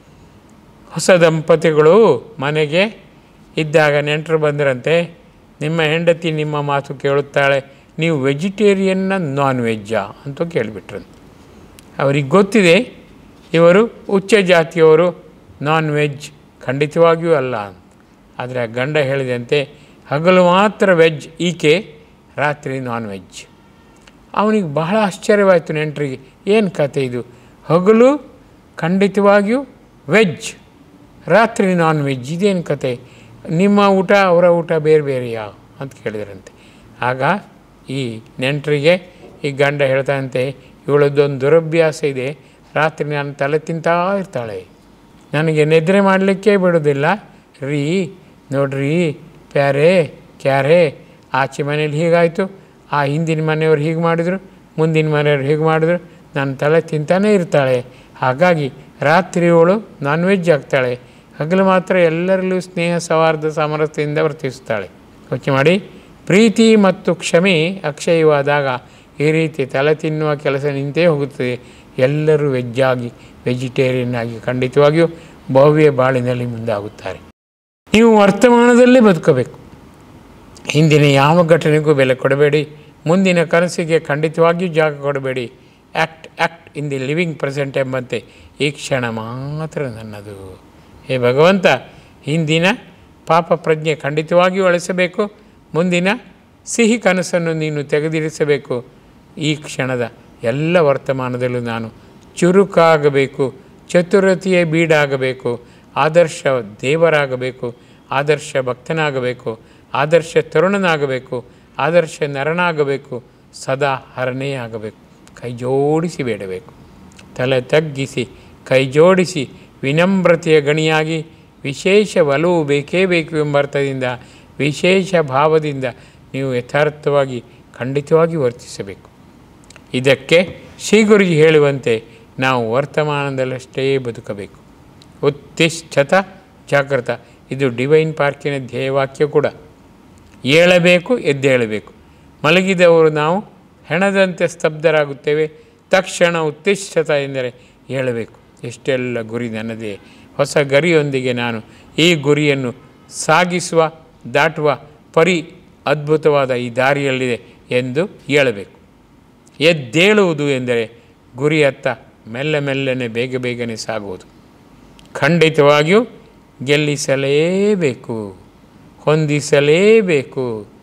ಹೊಸ ದಂಪತಿಗಳು ಮನೆಗೆ ಇದ್ದಾಗ ನೆಂಟರು ಬಂದರಂತೆ ನಿಮ್ಮ ಹೆಂಡತಿ ನಿಮ್ಮ ಮಾತು ಕೇಳುತ್ತಾಳೆ ನೀವು ವೆಜಿಟೇರಿಯನ್ನ ನಾನ್ ವೆಜ್ಜಾ ಅಂತ ಕೇಳಿಬಿಟ್ರಂತೆ ಅವರಿಗೆ ಗೊತ್ತಿದೆ ಇವರು ಉಚ್ಚ ಜಾತಿಯವರು ನಾನ್ ವೆಜ್ ಖಂಡಿತವಾಗಿಯೂ ಅಲ್ಲ ಅಂತ ಆದರೆ ಆ ಗಂಡ ಹೇಳಿದಂತೆ ಹಗಲು ಮಾತ್ರ ವೆಜ್ ಈಕೆ ರಾತ್ರಿ ನಾನ್ ವೆಜ್ ಅವನಿಗೆ ಬಹಳ ಆಶ್ಚರ್ಯವಾಯಿತು ನೆಂಟರಿಗೆ ಏನು ಕತೆ ಇದು ಹಗಲು ಖಂಡಿತವಾಗಿಯೂ ವೆಜ್ ರಾತ್ರಿ ನಾನ್ ವೆಜ್ ಇದೇನು ಕತೆ ನಿಮ್ಮ ಊಟ ಅವರ ಊಟ ಬೇರೆ ಬೇರೆಯಾ ಅಂತ ಕೇಳಿದ್ರಂತೆ ಆಗ ಈ ನೆಂಟರಿಗೆ ಈ ಗಂಡ ಹೇಳ್ತಾನಂತೆ ಇವಳದ್ದೊಂದು ದುರಭ್ಯಾಸ ಇದೆ ರಾತ್ರಿ ನಾನು ತಲೆ ತಿಂತಾ ಇರ್ತಾಳೆ ನನಗೆ ನಿದ್ರೆ ಮಾಡಲಿಕ್ಕೆ ಬಿಡೋದಿಲ್ಲ ರೀ ನೋಡ್ರಿ ಪ್ಯಾರೆ ಕ್ಯಾರೆ ಆಚೆ ಮನೇಲಿ ಹೀಗಾಯಿತು ಆ ಹಿಂದಿನ ಮನೆಯವ್ರು ಹೀಗೆ ಮಾಡಿದರು ಮುಂದಿನ ಮನೆಯವ್ರು ಹೀಗೆ ಮಾಡಿದ್ರು ನನ್ನ ತಲೆ ತಿಂತಾನೇ ಇರ್ತಾಳೆ ಹಾಗಾಗಿ ರಾತ್ರಿ ಅವಳು ನಾನ್ ವೆಜ್ ಆಗ್ತಾಳೆ ಹಗಲು ಮಾತ್ರ ಎಲ್ಲರಲ್ಲೂ ಸ್ನೇಹ ಸೌಹಾರ್ದ ಸಾಮರಸ್ಯದಿಂದ ವರ್ತಿಸ್ತಾಳೆ ಯೋಚನೆ ಮಾಡಿ ಪ್ರೀತಿ ಮತ್ತು ಕ್ಷಮೆ ಅಕ್ಷಯವಾದಾಗ ಈ ರೀತಿ ತಲೆ ತಿನ್ನುವ ಕೆಲಸ ನಿಂತೇ ಹೋಗುತ್ತದೆ ಎಲ್ಲರೂ ವೆಜ್ಜಾಗಿ ವೆಜಿಟೇರಿಯನ್ ಆಗಿ ಖಂಡಿತವಾಗಿಯೂ ಭವ್ಯ ಬಾಳಿನಲ್ಲಿ ಮುಂದಾಗುತ್ತಾರೆ ನೀವು ವರ್ತಮಾನದಲ್ಲೇ ಬದುಕಬೇಕು ಹಿಂದಿನ ಯಾವ ಘಟನೆಗೂ ಬೆಲೆ ಕೊಡಬೇಡಿ ಮುಂದಿನ ಕನಸಿಗೆ ಖಂಡಿತವಾಗಿಯೂ ಜಾಗ ಕೊಡಬೇಡಿ act act in the living present ಎಂಬಂತೆ ಈ ಕ್ಷಣ ಮಾತ್ರ ನನ್ನದು ಹೇ ಭಗವಂತ ಹಿಂದಿನ ಪಾಪ ಪ್ರಜ್ಞೆ ಖಂಡಿತವಾಗಿಯೂ ಅಳಿಸಬೇಕು ಮುಂದಿನ ಸಿಹಿ ಕನಸನ್ನು ನೀನು ತೆಗೆದಿರಿಸಬೇಕು ಈ ಕ್ಷಣದ ಎಲ್ಲ ವರ್ತಮಾನದಲ್ಲೂ ನಾನು ಚುರುಕಾಗಬೇಕು ಚತುರತೆಯ ಬೀಡಾಗಬೇಕು ಆದರ್ಶ ದೇವರಾಗಬೇಕು ಆದರ್ಶ ಭಕ್ತನಾಗಬೇಕು ಆದರ್ಶ ತರುಣನಾಗಬೇಕು ಆದರ್ಶ ನರನಾಗಬೇಕು ಸದಾ ಹರನೇ ಆಗಬೇಕು ಕೈ ಜೋಡಿಸಿ ಬೇಡಬೇಕು ತಲೆ ತಗ್ಗಿಸಿ ಕೈ ಜೋಡಿಸಿ ವಿನಮ್ರತೆಯ ಗಣಿಯಾಗಿ ವಿಶೇಷ ಒಲವು ಬೇಕೇ ಬೇಕು ಎಂಬ ಅರ್ಥದಿಂದ ವಿಶೇಷ ಭಾವದಿಂದ ನೀವು ಯಥಾರ್ಥವಾಗಿ ಖಂಡಿತವಾಗಿ ವರ್ತಿಸಬೇಕು ಇದಕ್ಕೆ ಶ್ರೀ ಗುರುಜಿ ಹೇಳುವಂತೆ ನಾವು ವರ್ತಮಾನದಲ್ಲಷ್ಟೇ ಬದುಕಬೇಕು ಉತ್ತಿಷ್ಠತ ಜಾಗೃತ ಇದು ಡಿವೈನ್ ಪಾರ್ಕಿನ ಧ್ಯೇಯವಾಕ್ಯ ಕೂಡ ಏಳಬೇಕು ಎದ್ದೇಳಬೇಕು ಮಲಗಿದವರು ನಾವು ಹೆಣದಂತೆ ಸ್ತಬ್ಧರಾಗುತ್ತೇವೆ ತಕ್ಷಣ ಉತ್ತಿಷ್ಠತ ಎಂದರೆ ಏಳಬೇಕು ಎಷ್ಟೆಲ್ಲ ಗುರಿ ನನ್ನದೇ ಹೊಸ ಗರಿಯೊಂದಿಗೆ ನಾನು ಈ ಗುರಿಯನ್ನು ಸಾಗಿಸುವ ದಾಟುವ ಪರಿ ಅದ್ಭುತವಾದ ಈ ದಾರಿಯಲ್ಲಿದೆ ಎಂದು ಹೇಳಬೇಕು ಎದ್ದೇಳುವುದು ಎಂದರೆ ಗುರಿಯತ್ತ ಮೆಲ್ಲ ಮೆಲ್ಲನೆ ಬೇಗ ಬೇಗನೆ ಸಾಗುವುದು ಖಂಡಿತವಾಗಿಯೂ ಗೆಲ್ಲಿಸಲೇಬೇಕು ಹೊಂದಿಸಲೇಬೇಕು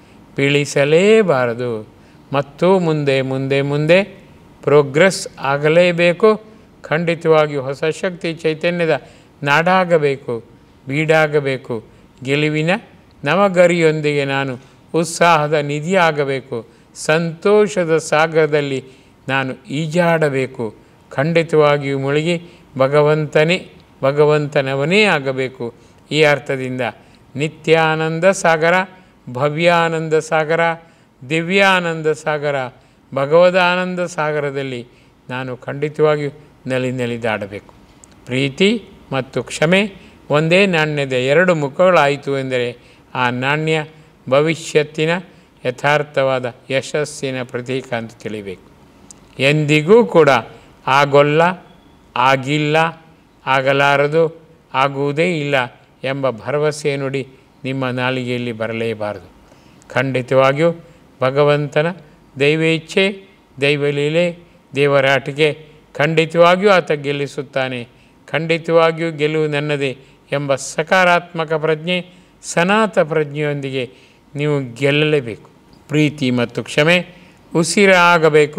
ಬೀಳಿಸಲೇಬಾರದು ಮತ್ತು ಮುಂದೆ ಮುಂದೆ ಮುಂದೆ ಪ್ರೋಗ್ರೆಸ್ ಆಗಲೇಬೇಕು ಖಂಡಿತವಾಗಿಯೂ ಹೊಸ ಶಕ್ತಿ ಚೈತನ್ಯದ ನಾಡಾಗಬೇಕು ಬೀಡಾಗಬೇಕು ಗೆಲುವಿನ ನವಗರಿಯೊಂದಿಗೆ ನಾನು ಉತ್ಸಾಹದ ನಿಧಿಯಾಗಬೇಕು ಸಂತೋಷದ ಸಾಗರದಲ್ಲಿ ನಾನು ಈಜಾಡಬೇಕು ಖಂಡಿತವಾಗಿಯೂ ಮುಳುಗಿ ಭಗವಂತನೇ ಭಗವಂತನವನೇ ಆಗಬೇಕು ಈ ಅರ್ಥದಿಂದ ನಿತ್ಯಾನಂದ ಸಾಗರ ಭವ್ಯಾನಂದ ಸಾಗರ ದಿವ್ಯಾನಂದ ಸಾಗರ ಭಗವದಾನಂದ ಸಾಗರದಲ್ಲಿ ನಾನು ಖಂಡಿತವಾಗಿಯೂ ನಲಿ ನಲಿದಾಡಬೇಕು ಪ್ರೀತಿ ಮತ್ತು ಕ್ಷಮೆ ಒಂದೇ ನಾಣ್ಯದ ಎರಡು ಮುಖಗಳಾಯಿತು ಎಂದರೆ ಆ ನಾಣ್ಯ ಭವಿಷ್ಯತ್ತಿನ ಯಥಾರ್ಥವಾದ ಯಶಸ್ಸಿನ ಪ್ರತೀಕ ಅಂತ ತಿಳಿಬೇಕು ಎಂದಿಗೂ ಕೂಡ ಆಗೊಲ್ಲ ಆಗಿಲ್ಲ ಆಗಲಾರದು ಆಗುವುದೇ ಇಲ್ಲ ಎಂಬ ಭರವಸೆ ನುಡಿ ನಿಮ್ಮ ನಾಲಿಗೆಯಲ್ಲಿ ಬರಲೇಬಾರದು ಖಂಡಿತವಾಗಿಯೂ ಭಗವಂತನ ದೈವೇಚ್ಛೆ ದೈವಲೀಲೆ ದೇವರಾಟಿಕೆ ಖಂಡಿತವಾಗಿಯೂ ಆತ ಗೆಲ್ಲಿಸುತ್ತಾನೆ ಖಂಡಿತವಾಗಿಯೂ ಗೆಲುವು ನನ್ನದೇ ಎಂಬ ಸಕಾರಾತ್ಮಕ ಪ್ರಜ್ಞೆ ಸನಾತ ಪ್ರಜ್ಞೆಯೊಂದಿಗೆ ನೀವು ಗೆಲ್ಲಲೇಬೇಕು ಪ್ರೀತಿ ಮತ್ತು ಕ್ಷಮೆ ಉಸಿರಾಗಬೇಕು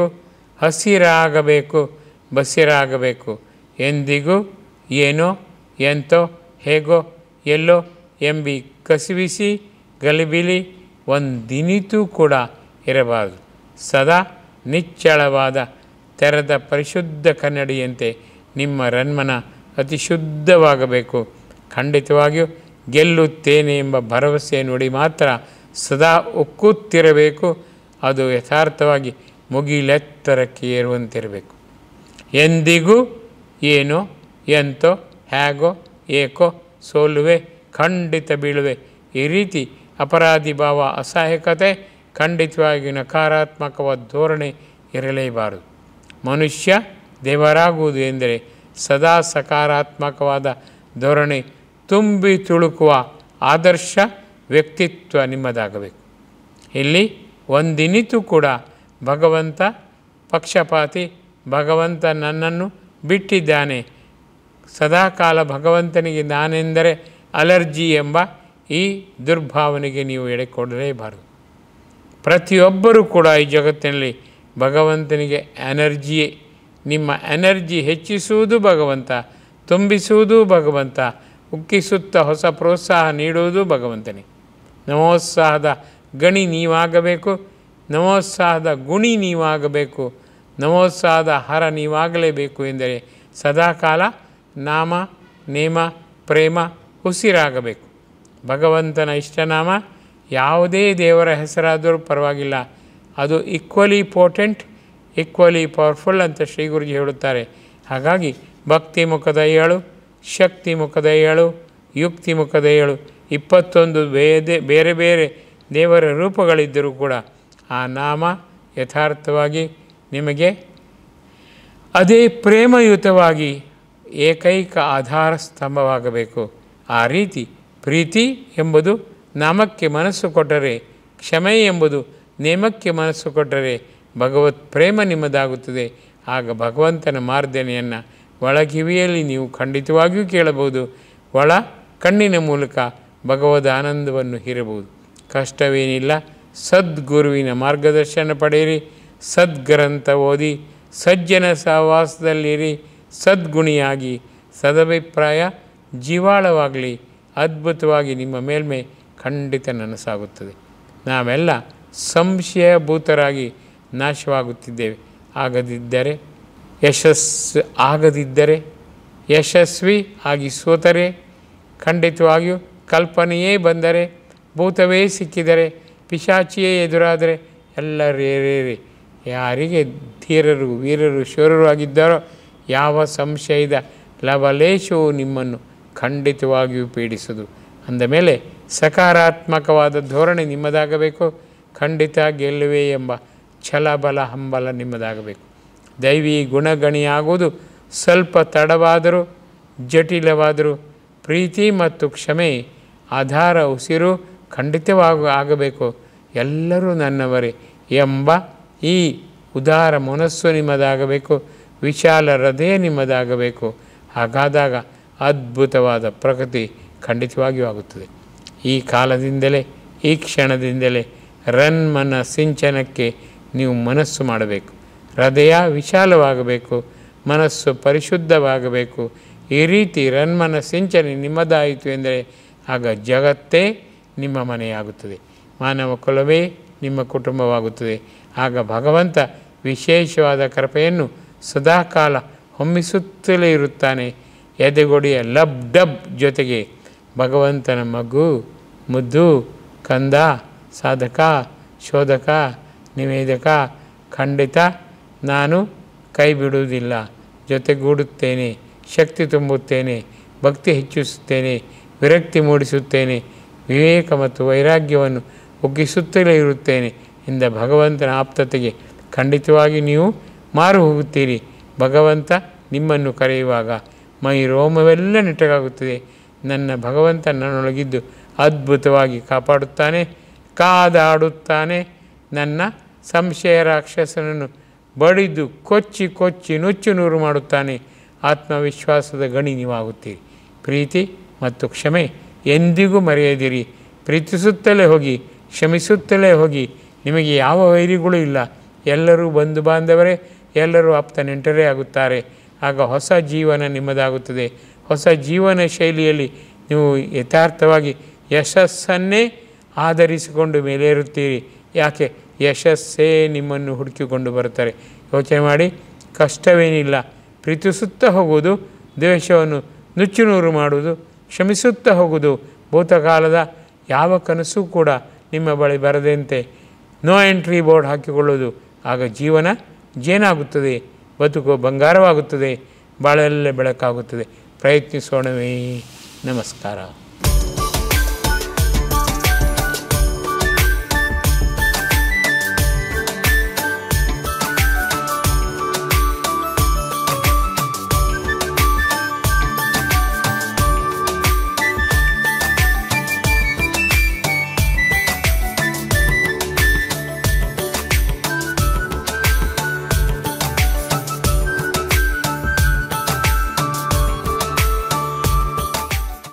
ಹಸಿರಾಗಬೇಕು ಬಸಿರಾಗಬೇಕು ಎಂದಿಗೂ ಏನೋ ಎಂತೋ ಹೇಗೋ ಎಲ್ಲೋ ಎಂಬಿ ಕಸಿವಿಸಿ ಗಲಿಬಿಲಿ ಒಂದಿನಿತೂ ಕೂಡ ಇರಬಾರದು ಸದಾ ನಿಚ್ಚಳವಾದ ತೆರೆದ ಪರಿಶುದ್ಧ ಕನ್ನಡಿಯಂತೆ ನಿಮ್ಮ ರನ್ಮನ ಅತಿ ಶುದ್ಧವಾಗಬೇಕು ಖಂಡಿತವಾಗಿಯೂ ಗೆಲ್ಲುತ್ತೇನೆ ಎಂಬ ಭರವಸೆ ನುಡಿ ಮಾತ್ರ ಸದಾ ಉಕ್ಕುತ್ತಿರಬೇಕು ಅದು ಯಥಾರ್ಥವಾಗಿ ಮುಗಿಲೆತ್ತರಕ್ಕೆ ಏರುವಂತಿರಬೇಕು ಎಂದಿಗೂ ಏನೋ ಎಂತೋ ಹೇಗೋ ಏಕೋ ಸೋಲುವೆ ಖಂಡಿತ ಬೀಳುವೆ ಈ ರೀತಿ ಅಪರಾಧಿ ಭಾವ ಅಸಹಾಯಕತೆ ಖಂಡಿತವಾಗಿ ನಕಾರಾತ್ಮಕವಾದ ಧೋರಣೆ ಇರಲೇಬಾರದು ಮನುಷ್ಯ ದೇವರಾಗುವುದು ಎಂದರೆ ಸದಾ ಸಕಾರಾತ್ಮಕವಾದ ಧೋರಣೆ ತುಂಬಿ ತುಳುಕುವ ಆದರ್ಶ ವ್ಯಕ್ತಿತ್ವ ನಿಮ್ಮದಾಗಬೇಕು ಇಲ್ಲಿ ಒಂದಿನಿತೂ ಕೂಡ ಭಗವಂತ ಪಕ್ಷಪಾತಿ ಭಗವಂತ ನನ್ನನ್ನು ಬಿಟ್ಟಿದ್ದಾನೆ ಸದಾಕಾಲ ಭಗವಂತನಿಗೆ ನಾನೆಂದರೆ ಅಲರ್ಜಿ ಎಂಬ ಈ ದುರ್ಭಾವನೆಗೆ ನೀವು ಎಡೆ ಕೊಡಲೇಬಾರದು ಪ್ರತಿಯೊಬ್ಬರೂ ಕೂಡ ಈ ಜಗತ್ತಿನಲ್ಲಿ ಭಗವಂತನಿಗೆ ಎನರ್ಜಿಯೇ ನಿಮ್ಮ ಎನರ್ಜಿ ಹೆಚ್ಚಿಸುವುದು ಭಗವಂತ ತುಂಬಿಸುವುದು ಭಗವಂತ ಉಕ್ಕಿಸುತ್ತಾ ಹೊಸ ಪ್ರೋತ್ಸಾಹ ನೀಡುವುದು ಭಗವಂತನೇ ನವೋತ್ಸಾಹದ ಗಣಿ ನೀವಾಗಬೇಕು ನವೋತ್ಸಾಹದ ಗುಣಿ ನೀವಾಗಬೇಕು ನವೋತ್ಸಾಹದ ಹರ ನೀವಾಗಲೇಬೇಕು ಎಂದರೆ ಸದಾಕಾಲ ನಾಮ ನೇಮ ಪ್ರೇಮ ಉಸಿರಾಗಬೇಕು ಭಗವಂತನ ಇಷ್ಟನಾಮ ಯಾವುದೇ ದೇವರ ಹೆಸರಾದರೂ ಪರವಾಗಿಲ್ಲ ಅದು ಈಕ್ವಲಿ ಪೋಟೆಂಟ್ ಈಕ್ವಲಿ ಪವರ್ಫುಲ್ ಅಂತ ಶ್ರೀ ಗುರುಜಿ ಹೇಳುತ್ತಾರೆ ಹಾಗಾಗಿ ಭಕ್ತಿ ಮುಖದ ಏಳು ಶಕ್ತಿ ಮುಖದ ಏಳು ಯುಕ್ತಿ ಮುಖದ ಏಳು ಇಪ್ಪತ್ತೊಂದು ಬೇರೆ ಬೇರೆ ಬೇರೆ ದೇವರ ರೂಪಗಳಿದ್ದರೂ ಕೂಡ ಆ ನಾಮ ಯಥಾರ್ಥವಾಗಿ ನಿಮಗೆ ಅದೇ ಪ್ರೇಮಯುತವಾಗಿ ಏಕೈಕ ಆಧಾರ ಸ್ತಂಭವಾಗಬೇಕು ಆ ರೀತಿ ಪ್ರೀತಿ ಎಂಬುದು ನಾಮಕ್ಕೆ ಮನಸ್ಸು ಕೊಟ್ಟರೆ ಕ್ಷಮೆ ಎಂಬುದು ನೇಮಕ್ಕೆ ಮನಸ್ಸು ಕೊಟ್ಟರೆ ಭಗವತ್ ಪ್ರೇಮ ನಿಮ್ಮದಾಗುತ್ತದೆ ಆಗ ಭಗವಂತನ ಮಾರ್ದನೆಯನ್ನು ಒಳಗಿವಿಯಲ್ಲಿ ನೀವು ಖಂಡಿತವಾಗಿಯೂ ಕೇಳಬಹುದು ಒಳ ಕಣ್ಣಿನ ಮೂಲಕ ಭಗವದ್ ಆನಂದವನ್ನು ಹೀರಬಹುದು ಕಷ್ಟವೇನಿಲ್ಲ ಸದ್ಗುರುವಿನ ಮಾರ್ಗದರ್ಶನ ಪಡೆಯಿರಿ ಸದ್ಗ್ರಂಥ ಓದಿ ಸಜ್ಜನ ಸಹವಾಸದಲ್ಲಿರಿ ಸದ್ಗುಣಿಯಾಗಿ ಸದಭಿಪ್ರಾಯ ಜೀವಾಳವಾಗಲಿ ಅದ್ಭುತವಾಗಿ ನಿಮ್ಮ ಮೇಲ್ಮೆ ಖಂಡಿತ ನನಸಾಗುತ್ತದೆ ನಾವೆಲ್ಲ ಸಂಶಯಭೂತರಾಗಿ ನಾಶವಾಗುತ್ತಿದ್ದೇವೆ ಆಗದಿದ್ದರೆ ಯಶಸ್ಸು ಆಗದಿದ್ದರೆ ಯಶಸ್ವಿ ಆಗಿ ಸೋತರೆ ಖಂಡಿತವಾಗಿಯೂ ಕಲ್ಪನೆಯೇ ಬಂದರೆ ಭೂತವೇ ಸಿಕ್ಕಿದರೆ ಪಿಶಾಚಿಯೇ ಎದುರಾದರೆ ಎಲ್ಲ ರೇರೇರಿ ಯಾರಿಗೆ ಧೀರರು ವೀರರು ಶೂರರು ಆಗಿದ್ದಾರೋ ಯಾವ ಸಂಶಯದ ಲವಲೇಶವು ನಿಮ್ಮನ್ನು ಖಂಡಿತವಾಗಿಯೂ ಪೀಡಿಸದು ಅಂದಮೇಲೆ ಸಕಾರಾತ್ಮಕವಾದ ಧೋರಣೆ ನಿಮ್ಮದಾಗಬೇಕು ಖಂಡಿತ ಗೆಲ್ಲುವೆ ಎಂಬ ಛಲಬಲ ಹಂಬಲ ನಿಮ್ಮದಾಗಬೇಕು ದೈವಿ ಗುಣಗಣಿಯಾಗುವುದು ಸ್ವಲ್ಪ ತಡವಾದರೂ ಜಟಿಲವಾದರೂ ಪ್ರೀತಿ ಮತ್ತು ಕ್ಷಮೆ ಆಧಾರ ಉಸಿರು ಖಂಡಿತವಾಗ ಆಗಬೇಕು ಎಲ್ಲರೂ ನನ್ನವರೇ ಎಂಬ ಈ ಉದಾರ ಮನಸ್ಸು ನಿಮ್ಮದಾಗಬೇಕು ವಿಶಾಲ ಹೃದಯ ನಿಮ್ಮದಾಗಬೇಕು ಹಾಗಾದಾಗ ಅದ್ಭುತವಾದ ಪ್ರಗತಿ ಖಂಡಿತವಾಗಿಯೂ ಆಗುತ್ತದೆ ಈ ಕಾಲದಿಂದಲೇ ಈ ಕ್ಷಣದಿಂದಲೇ ರನ್ಮನ ಸಿಂಚನಕ್ಕೆ ನೀವು ಮನಸ್ಸು ಮಾಡಬೇಕು ಹೃದಯ ವಿಶಾಲವಾಗಬೇಕು ಮನಸ್ಸು ಪರಿಶುದ್ಧವಾಗಬೇಕು ಈ ರೀತಿ ರನ್ಮನ ಸಿಂಚನೆ ನಿಮ್ಮದಾಯಿತು ಎಂದರೆ ಆಗ ಜಗತ್ತೇ ನಿಮ್ಮ ಮನೆಯಾಗುತ್ತದೆ ಮಾನವ ಕುಲವೇ ನಿಮ್ಮ ಕುಟುಂಬವಾಗುತ್ತದೆ ಆಗ ಭಗವಂತ ವಿಶೇಷವಾದ ಕೃಪೆಯನ್ನು ಸದಾಕಾಲ ಹೊಮ್ಮಿಸುತ್ತಲೇ ಇರುತ್ತಾನೆ ಎದೆಗೊಡಿಯ ಲಬ್ ಡಬ್ ಜೊತೆಗೆ ಭಗವಂತನ ಮಗು ಮುದ್ದು ಕಂದ ಸಾಧಕ ಶೋಧಕ ನಿವೇದಕ ಖಂಡಿತ ನಾನು ಕೈ ಬಿಡುವುದಿಲ್ಲ ಜೊತೆಗೂಡುತ್ತೇನೆ ಶಕ್ತಿ ತುಂಬುತ್ತೇನೆ ಭಕ್ತಿ ಹೆಚ್ಚಿಸುತ್ತೇನೆ ವಿರಕ್ತಿ ಮೂಡಿಸುತ್ತೇನೆ ವಿವೇಕ ಮತ್ತು ವೈರಾಗ್ಯವನ್ನು ಒಗ್ಗಿಸುತ್ತಲೇ ಇರುತ್ತೇನೆ ಎಂದ ಭಗವಂತನ ಆಪ್ತತೆಗೆ ಖಂಡಿತವಾಗಿ ನೀವು ಮಾರು ಹೋಗುತ್ತೀರಿ ಭಗವಂತ ನಿಮ್ಮನ್ನು ಕರೆಯುವಾಗ ಮೈ ರೋಮವೆಲ್ಲ ನೆಟ್ಟಗಾಗುತ್ತದೆ ನನ್ನ ಭಗವಂತ ನನ್ನೊಳಗಿದ್ದು ಅದ್ಭುತವಾಗಿ ಕಾಪಾಡುತ್ತಾನೆ ಕಾದಾಡುತ್ತಾನೆ ನನ್ನ ಸಂಶಯ ರಾಕ್ಷಸನನ್ನು ಬಡಿದು ಕೊಚ್ಚಿ ಕೊಚ್ಚಿ ನುಚ್ಚು ನೂರು ಮಾಡುತ್ತಾನೆ ಆತ್ಮವಿಶ್ವಾಸದ ಗಣಿ ನೀವಾಗುತ್ತೀರಿ ಪ್ರೀತಿ ಮತ್ತು ಕ್ಷಮೆ ಎಂದಿಗೂ ಮರೆಯದಿರಿ ಪ್ರೀತಿಸುತ್ತಲೇ ಹೋಗಿ ಕ್ಷಮಿಸುತ್ತಲೇ ಹೋಗಿ ನಿಮಗೆ ಯಾವ ವೈರಿಗಳೂ ಇಲ್ಲ ಎಲ್ಲರೂ ಬಂಧು ಬಾಂಧವರೇ ಎಲ್ಲರೂ ಆಪ್ತ ನೆಂಟರೇ ಆಗುತ್ತಾರೆ ಆಗ ಹೊಸ ಜೀವನ ನಿಮ್ಮದಾಗುತ್ತದೆ ಹೊಸ ಜೀವನ ಶೈಲಿಯಲ್ಲಿ ನೀವು ಯಥಾರ್ಥವಾಗಿ ಯಶಸ್ಸನ್ನೇ ಆಧರಿಸಿಕೊಂಡು ಮೇಲೇರುತ್ತೀರಿ ಯಾಕೆ ಯಶಸ್ಸೇ ನಿಮ್ಮನ್ನು ಹುಡುಕಿಕೊಂಡು ಬರುತ್ತಾರೆ ಯೋಚನೆ ಮಾಡಿ ಕಷ್ಟವೇನಿಲ್ಲ ಪ್ರೀತಿಸುತ್ತಾ ಹೋಗುವುದು ದ್ವೇಷವನ್ನು ನುಚ್ಚುನೂರು ಮಾಡುವುದು ಕ್ಷಮಿಸುತ್ತಾ ಹೋಗುವುದು ಭೂತಕಾಲದ ಯಾವ ಕನಸು ಕೂಡ ನಿಮ್ಮ ಬಳಿ ಬರದಂತೆ ನೋ ಎಂಟ್ರಿ ಬೋರ್ಡ್ ಹಾಕಿಕೊಳ್ಳುವುದು ಆಗ ಜೀವನ ಜೇನಾಗುತ್ತದೆ ಬದುಕು ಬಂಗಾರವಾಗುತ್ತದೆ ಬಾಳೆಲ್ಲ ಬೆಳಕಾಗುತ್ತದೆ ಪ್ರಯತ್ನಿಸೋಣವೇ ನಮಸ್ಕಾರ